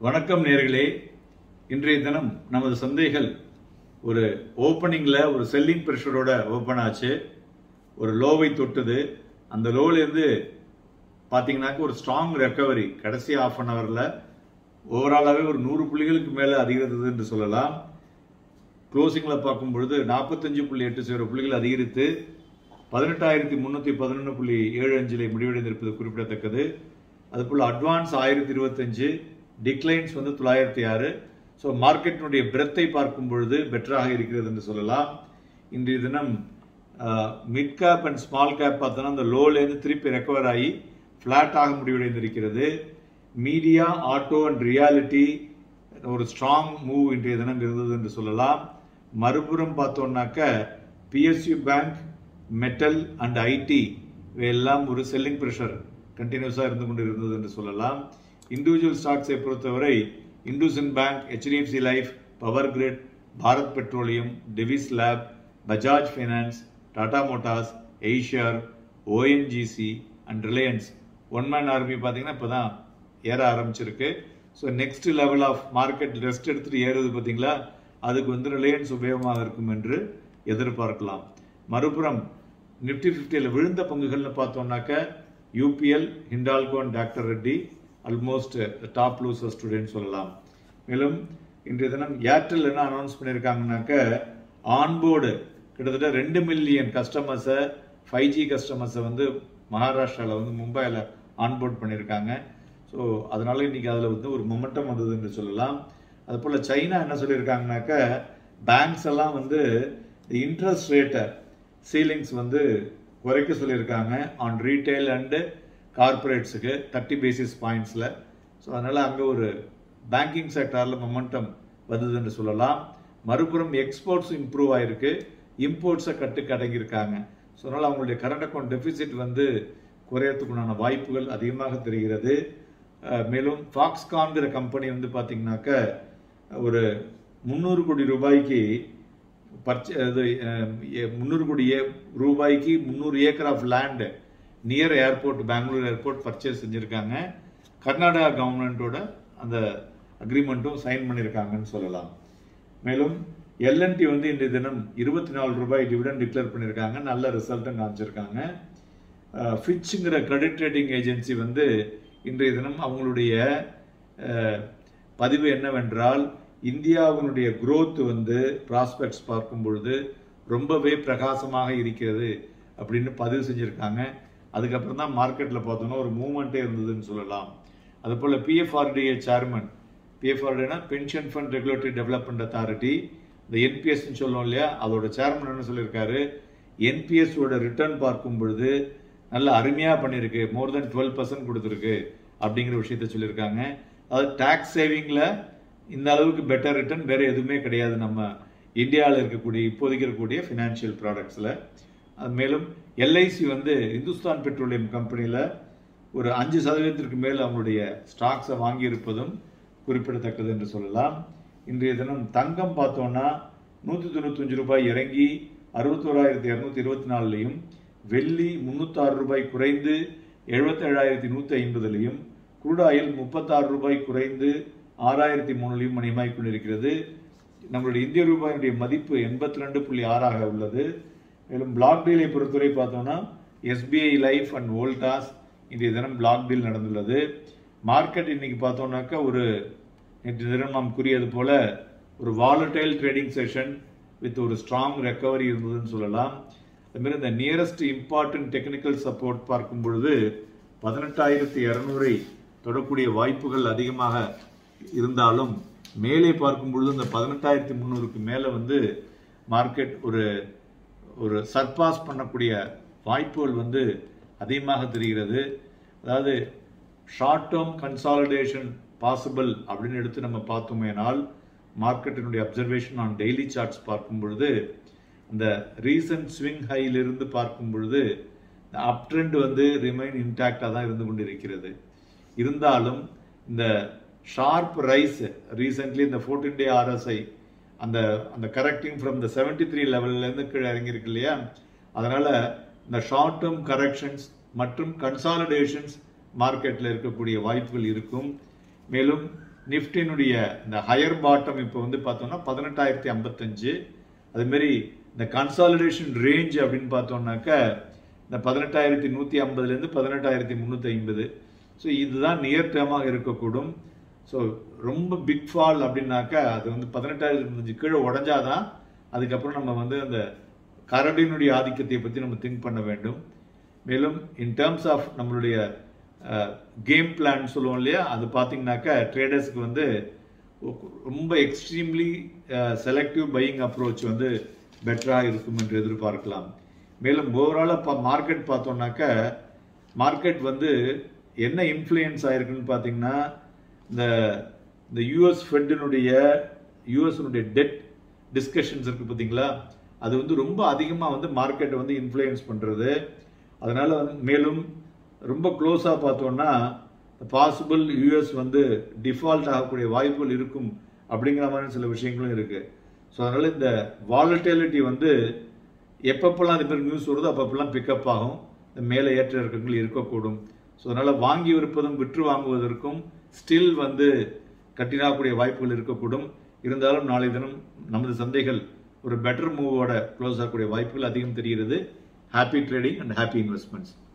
வணக்கம் நேர்களே இன்றைய தினம் நமது சந்தைகள் ஒரு ஓப்பனிங்ல ஒரு செல்லிங் ப்ரெஷரோட ஓப்பன் ஆச்சு ஒரு லோவை தொட்டுது அந்த லோல இருந்து பாத்தீங்கன்னாக்க ஒரு ஸ்ட்ராங் ரெக்கவரி கடைசி ஆஃப் அன் ஹவர்ல ஓவராலாவே ஒரு நூறு புள்ளிகளுக்கு மேல அதிகரித்தது என்று சொல்லலாம் க்ளோசிங்ல பார்க்கும் பொழுது நாற்பத்தஞ்சு புள்ளி எட்டு சீரோ புள்ளிகள் அதிகரித்து பதினெட்டாயிரத்தி முன்னூத்தி பதினொன்று புள்ளி ஏழு அஞ்சிலே முடிவடைந்திருப்பது குறிப்பிடத்தக்கது அதுபோல் அட்வான்ஸ் ஆயிரத்தி இருபத்தஞ்சு டிக்ளைன்ஸ் வந்து தொள்ளாயிரத்தி ஆறு ஸோ மார்க்கெட்டினுடைய பிரெத்தை பார்க்கும் பொழுது பெட்டராக இருக்கிறது என்று சொல்லலாம் இன்றைய தினம் mid cap and small cap பார்த்தோன்னா அந்த லோலேருந்து திருப்பி ரெக்கவர் ஆகி ஃப்ளாட்டாக முடிவடைந்திருக்கிறது மீடியா ஆட்டோ அண்ட் ரியாலிட்டி ஒரு ஸ்ட்ராங் மூவ் இன்றைய தினம் இருந்தது என்று சொல்லலாம் மறுபுறம் பார்த்தோம்னாக்க PSU bank metal and IT இவையெல்லாம் ஒரு செல்லிங் ப்ரெஷர் கண்டினியூஸாக இருந்து கொண்டு இருந்தது என்று சொல்லலாம் இண்டிவிஜுவல் ஸ்டாக்ஸை பொறுத்தவரை IndusInd bank HDFC life Power Grid Bharat Petroleum Divis lab Bajaj Finance Tata Motors Eicher ONGC and Reliance one man army பார்த்தீங்கன்னா இப்போ தான் ஏற ஆரம்பிச்சிருக்கு so next level of market rest எடுத்துட்டு ஏறுது பார்த்தீங்களா அதுக்கு வந்து ரிலையன்ஸ் உபயோகமாக இருக்கும் என்று எதிர்பார்க்கலாம் மறுபுறம் நிப்டி ஃபிஃப்டியில் விழுந்த பங்குகள்னு பார்த்தோம்னாக்க UPL Hindalco and doctor Reddy almost top loser student சொல்லலாம் மேலும் இன்றைய தினம் ஏர்டெல் என்ன அனௌன்ஸ் பண்ணியிருக்காங்கனாக்க ஆன்போர்டு கிட்டத்தட்ட ரெண்டு மில்லியன் கஸ்டமர்ஸை ஃபைவ் ஜி கஸ்டமர்ஸை வந்து மகாராஷ்டிராவில் வந்து மும்பையில் ஆன்போர்ட் பண்ணியிருக்காங்க ஸோ அதனால இன்னைக்கு அதில் வந்து ஒரு மொமெண்டம் வந்தது என்று சொல்லலாம் அதுபோல் சைனா என்ன சொல்லியிருக்காங்கனாக்க பேங்க்ஸ் எல்லாம் வந்து இன்ட்ரெஸ்ட் ரேட்டை சீலிங்ஸ் வந்து குறைக்க சொல்லியிருக்காங்க ஆன் ரீட்டைல் அண்டு கார்பரேட்ஸுக்கு தேர்ட்டி பேசிஸ் பாயிண்ட்ஸில் ஸோ அதனால் அங்கே ஒரு பேங்கிங் செக்டாரில் மொமெண்டம் வந்ததுன்னு சொல்லலாம் மறுபுறம் எக்ஸ்போர்ட்ஸ் இம்ப்ரூவ் ஆயிருக்கு இம்போர்ட்ஸை கட்டுக்கு அடங்கியிருக்காங்க ஸோ அதனால் அவங்களுடைய கரண்ட் அக்கௌண்ட் டெபிசிட் வந்து குறையறதுக்குண்டான வாய்ப்புகள் அதிகமாக தெரிகிறது மேலும் ஃபாக்ஸ்கான்கிற கம்பெனி வந்து பார்த்தீங்கன்னாக்க ஒரு முந்நூறு கோடி ரூபாய்க்கு பர்ச்சே இது முந்நூறு கோடி ரூபாய்க்கு முந்நூறு acre of land near airport Bangalore airport purchase செஞ்சுருக்காங்க கர்நாடகா கவர்மெண்ட்டோட அந்த அக்ரிமெண்ட்டும் சைன் பண்ணியிருக்காங்கன்னு சொல்லலாம் மேலும் எல்என்டி வந்து இன்றைய தினம் இருபத்தி நாலு ரூபாய் டிவிடன் டிக்ளேர் பண்ணியிருக்காங்க நல்ல ரிசல்ட்டும் காமிச்சிருக்காங்க ஃபிட்ச்ங்கிற கிரெடிட் ரேட்டிங் ஏஜென்சி வந்து இன்றைய தினம் அவங்களுடைய பதிவு என்னவென்றால் இந்தியாவினுடைய குரோத் வந்து ப்ராஸ்பெக்ட்ஸ் பார்க்கும் பொழுது ரொம்பவே பிரகாசமாக இருக்கிறது அப்படின்னு பதிவு செஞ்சுருக்காங்க அதுக்கப்புறம் தான் மார்க்கெட்டில் பார்த்தோன்னா ஒரு மூவ்மெண்ட்டே இருந்ததுன்னு சொல்லலாம் அதுபோல் பிஎஃப்ஆர்டிஏ சேர்மன் பிஎஃப்ஆர்டினா pension fund regulatory development authority இந்த என்பிஎஸ்ன்னு சொல்லுவோம் இல்லையா அதோட சேர்மன் என்ன சொல்லியிருக்காரு என்பிஎஸோட ரிட்டர்ன் பார்க்கும் பொழுது நல்ல அருமையாக பண்ணியிருக்கு மோர் தென் டுவெல் பர்சன்ட் கொடுத்துருக்கு அப்படிங்கிற விஷயத்த சொல்லியிருக்காங்க அதாவது டேக்ஸ் சேவிங்கில் இந்த அளவுக்கு பெட்டர் ரிட்டர்ன் வேற எதுவுமே கிடையாது நம்ம இந்தியாவில் இருக்கக்கூடிய இப்போதைக்கு இருக்கக்கூடிய ஃபினான்ஷியல் ப்ராடக்ட்ஸில் மேலும் எல்ஐசி வந்து இந்துஸ்தான் பெட்ரோலியம் கம்பெனியில் ஒரு அஞ்சு சதவீதத்திற்கு மேல் அவங்களுடைய ஸ்டாக்ஸை வாங்கியிருப்பதும் குறிப்பிடத்தக்கது என்று சொல்லலாம் இன்றைய தினம் தங்கம் பார்த்தோன்னா நூற்றி தொண்ணூத்தஞ்சு ரூபாய் இறங்கி அறுபத்தோராயிரத்தி இரநூத்தி இருபத்தி நாலுலையும் வெள்ளி முந்நூத்தாறு ரூபாய் குறைந்து எழுபத்தேழாயிரத்தி நூற்றி ஐம்பதுலையும் குரூடாயில் முப்பத்தாறு ரூபாய் குறைந்து ஆறாயிரத்தி மூணுலையும் மணியமாய் கொண்டிருக்கிறது நம்மளுடைய இந்திய ரூபாயினுடைய மதிப்பு எண்பத்தி ரெண்டு புள்ளி ஆறாக உள்ளது மேலும் பிளாக் டீலை பொறுத்தவரை பார்த்தோம்னா எஸ்பிஐ லைஃப் அண்ட் வோல்டாஸ் இன்றைய தினம் பிளாக் டீல் நடந்துள்ளது மார்க்கெட் இன்னைக்கு பார்த்தோம்னாக்கா ஒரு நேற்று தினம் நாம் கூறியது போல ஒரு வாலட்டைல் ட்ரேடிங் செஷன் வித் ஒரு ஸ்ட்ராங் ரெக்கவரி இருந்ததுன்னு சொல்லலாம் அதுமாரி இந்த நியரஸ்ட் இம்பார்ட்டன்ட் டெக்னிக்கல் சப்போர்ட் பார்க்கும் பொழுது பதினெட்டாயிரத்தி இரநூறை தொடக்கூடிய வாய்ப்புகள் அதிகமாக இருந்தாலும் மேலே பார்க்கும் பொழுது இந்த பதினெட்டாயிரத்தி முந்நூறுக்கு மேலே வந்து மார்க்கெட் ஒரு ஒரு சர்பாஸ் பண்ணக்கூடிய வாய்ப்புகள் வந்து அதிகமாக தெரிகிறது அதாவது ஷார்ட் டேர்ம் கன்சாலிடேஷன் பாசிபிள் அப்படின்னு எடுத்து நம்ம பார்த்தோமேனால் மார்க்கெட்டினுடைய அப்சர்வேஷன் ஆன் டெய்லி சார்ட்ஸ் பார்க்கும் பொழுது இந்த ரீசன்ட் ஸ்விங் ஹையிலிருந்து பார்க்கும் பொழுது இந்த அப் ட்ரெண்ட் வந்து ரிமைன் இன்டாக்டாக தான் இருந்து கொண்டிருக்கிறது இருந்தாலும் இந்த ஷார்ப் ரைஸ் ரீசெண்ட்லி இந்த ஃபோர்டீன் டே ஆர்எஸ்ஐ அந்த அந்த correcting from the seventy three லெவல்லேருந்து கீழே இறங்கியிருக்கு இல்லையா அதனால இந்த ஷார்ட் டேர்ம் கரெக்ஷன்ஸ் மற்றும் கன்சாலிடேஷன்ஸ் மார்க்கெட்டில் இருக்கக்கூடிய வாய்ப்புகள் இருக்கும் மேலும் நிஃப்டினுடைய இந்த ஹையர் பாட்டம் இப்போ வந்து பார்த்தோம்னா பதினெட்டாயிரத்தி ஐம்பத்தஞ்சு அதுமாரி இந்த கன்சாலிடேஷன் ரேஞ்ச் அப்படின்னு பார்த்தோம்னாக்க இந்த பதினெட்டாயிரத்தி நூற்றி ஐம்பதுலேருந்து பதினெட்டாயிரத்தி முந்நூற்றி ஐம்பது ஸோ இதுதான் நியர் டேர்மாக இருக்கக்கூடும் ஸோ ரொம்ப பிக் ஃபால் அப்படின்னாக்கா அது வந்து பதினெட்டாயிரத்தி முந்நூறு கீழே உடஞ்சாதான் அதுக்கப்புறம் நம்ம வந்து அந்த கரடினுடைய ஆதிக்கத்தை பற்றி நம்ம திங்க் பண்ண வேண்டும் மேலும் இன் டேர்ம்ஸ் ஆஃப் நம்மளுடைய கேம் பிளான் சொல்லுவோம் இல்லையா அது பார்த்தீங்கன்னாக்கா ட்ரேடர்ஸ்க்கு வந்து ரொம்ப எக்ஸ்ட்ரீம்லி செலக்டிவ் பையிங் அப்ரோச் வந்து பெட்டராக இருக்கும் என்று எதிர்பார்க்கலாம் மேலும் ஓவராலாக மார்க்கெட் பார்த்தோம்னாக்க மார்க்கெட் வந்து என்ன இன்ஃப்ளூயன்ஸ் ஆயிருக்குன்னு பார்த்தீங்கன்னா இந்த இந்த யூஎஸ் ஃபெட்டினுடைய யூஎஸ்னுடைய டெட் டிஸ்கஷன்ஸ் இருக்குது பார்த்தீங்களா அது வந்து ரொம்ப அதிகமாக வந்து மார்க்கெட்டை வந்து இன்ஃப்ளூயன்ஸ் பண்ணுறது அதனால வந்து மேலும் ரொம்ப க்ளோஸாக பார்த்தோம்னா பாசிபிள் யூஎஸ் வந்து டிஃபால்ட் ஆகக்கூடிய வாய்ப்புகள் இருக்கும் அப்படிங்கிற மாதிரி சில விஷயங்களும் இருக்குது ஸோ அதனால் இந்த வாலட்டிலிட்டி வந்து எப்பப்பெல்லாம் இது மாதிரி நியூஸ் வருதோ அப்பப்பெல்லாம் பிக்கப் ஆகும் இந்த மேலே ஏற்ற இறக்கங்கள் இருக்கக்கூடும் ஸோ அதனால் வாங்கி விற்பதும் விற்று வாங்குவதற்கும் ஸ்டில் வந்து கட்டினாக்கூடிய வாய்ப்புகள் இருக்கக்கூடும் இருந்தாலும் நாளை தினம் நமது சந்தைகள் ஒரு பெட்டர் மூவோட க்ளோஸ் ஆகக்கூடிய வாய்ப்புகள் அதிகம் தெரிகிறது happy trading and happy investments